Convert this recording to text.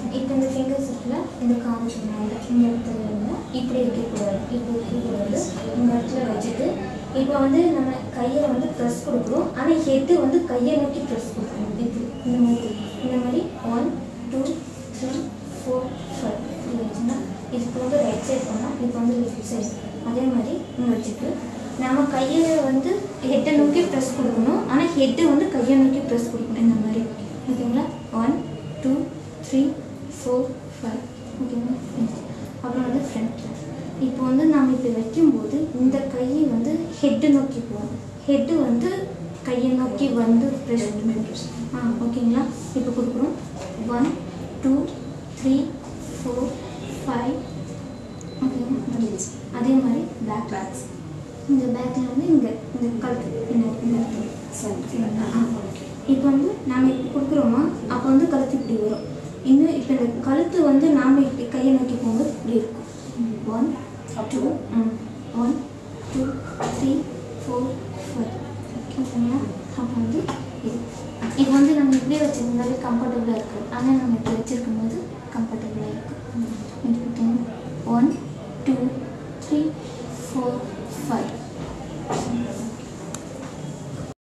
இப்போ இந்த ஃபிங்கர்ஸ் இருக்குல்ல இந்த காலுக்கு மேலே இந்த இடத்துல இருந்து இப்படி இருக்கக்கூடாது இப்படி இருக்கக்கூடாது இந்த இடத்துல வச்சுட்டு இப்போ வந்து நம்ம கையை வந்து ப்ரெஸ் கொடுக்குறோம் ஆனால் ஹெட்டு வந்து கையை நோக்கி ப்ரெஸ் கொடுக்கணும் இப்படி இந்த மாதிரி இந்த மாதிரி one two three four five இப்படி வச்சுன்னா இதுக்கு வந்து ரைட் சைடு போனால் இப்போ வந்து லெஃப்ட் சைடு அதே மாதிரி இங்கே வச்சுட்டு நம்ம கையை வந்து ஹெட்டை நோக்கி ப்ரெஸ் கொடுக்கணும் ஆனால் ஹெட்டு வந்து கையை நோக்கி ப்ரெஸ் கொடுக்கணும் இந்த மாதிரி ஓகேங்களா one two three four five ஓகேங்களா அப்புறம் வந்து ஃப்ரண்ட் இப்போ வந்து நாம் இப்படி வைக்கும்போது இந்த கை வந்து ஹெட்டு நோக்கி போகும் ஹெட்டு வந்து கையை நோக்கி வந்து ப்ரெஸ் ஆ ஓகேங்களா இப்போ கொடுக்குறோம் one two three four five ஓகேங்களா முடிஞ்சிச்சு. அதே மாதிரி பேக் பேக்ஸ் இந்த பேக்கில் வந்து இங்கே இந்த கழுத்து இந்த இந்த இடத்துல ஆ. இப்போ வந்து நாம் இப்படி கொடுக்குறோமா அப்போ வந்து கழுத்து இப்படி வரும் இன்னும் இப்போ இந்த கழுத்து வந்து நாம் இப்படி கையை நோக்கி போகும்போது இப்படி இருக்கும் one two one two three four five ஓகேங்களா அப்போ வந்து இது இது வந்து நம்ம இப்படியே வச்சிருந்தாலே கம்ஃபர்டபுளாக இருக்குது ஆனால் நம்ம இப்படி வச்சிருக்கும் போது கம்ஃபர்டபுளாக இருக்குது ஒன் டூ